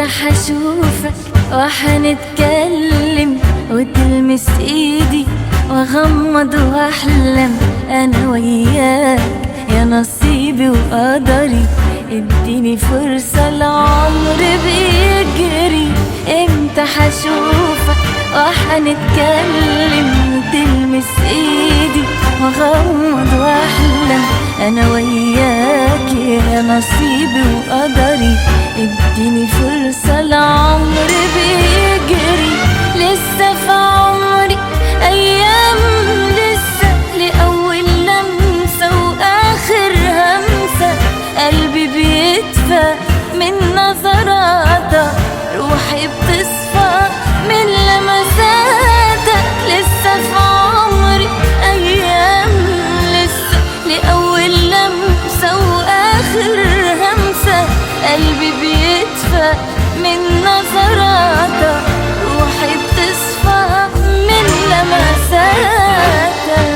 حشوفك وحنتكلم وتلمس ايدي واغمض واحلم انا وياك يا نصيبي وقدري اديني فرصة العمر بيجري امتى حشوفك وحنتكلم وتلمس ايدي واغمض واحلم انا وياك يا نصيبي وقدري اديني فرصة العمر بيجري لسه في عمري ايام لسه لاول لمسة واخر همسة قلبي بيدفى من نظراتك روحي بتصفى من لمساتك لسه في عمري ايام لسه لاول لمسة واخر همسة قلبي بيدفى من نظراتك روحي بتصفى من لمساتك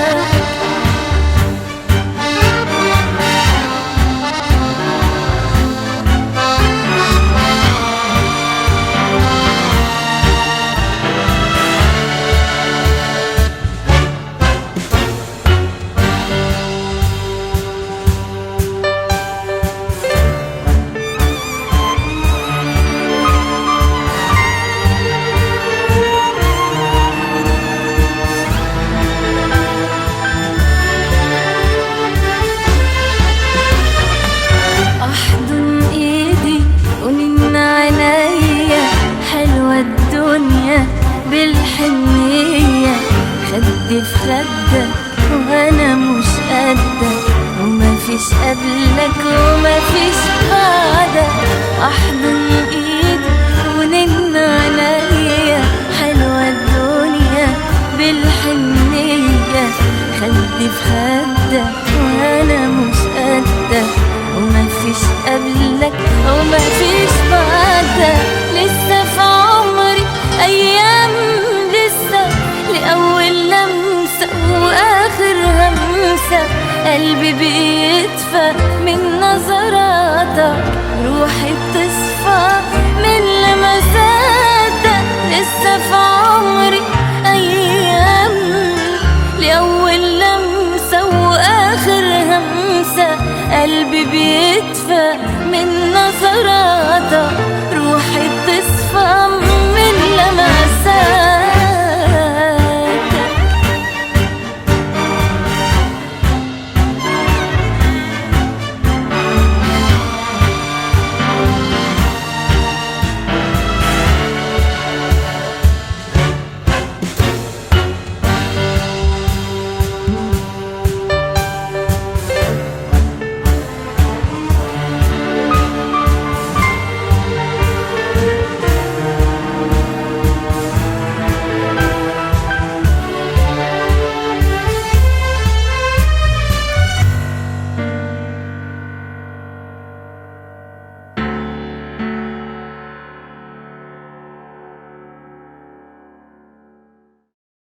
احضن ايدي ونن عينيا حلوة الدنيا بالحنية خدي في خدك وانا مش قدك وما فيش قبلك وما فيش بعدك احضن ايدي ونن عينيا حلوة الدنيا بالحنية خدي في خدك وانا مش قدك وما فيش قبلك وما فيش بعدك لسه في عمري ايام لسه لاول لمسه واخر همسه قلبي بيدفى من نظراتك روحي بتصفى من لمساتك لسه في عمري ايام لاول لمسه واخر همسه قلبي بيدفى من نظراتك روحي بتصفى من لمساتك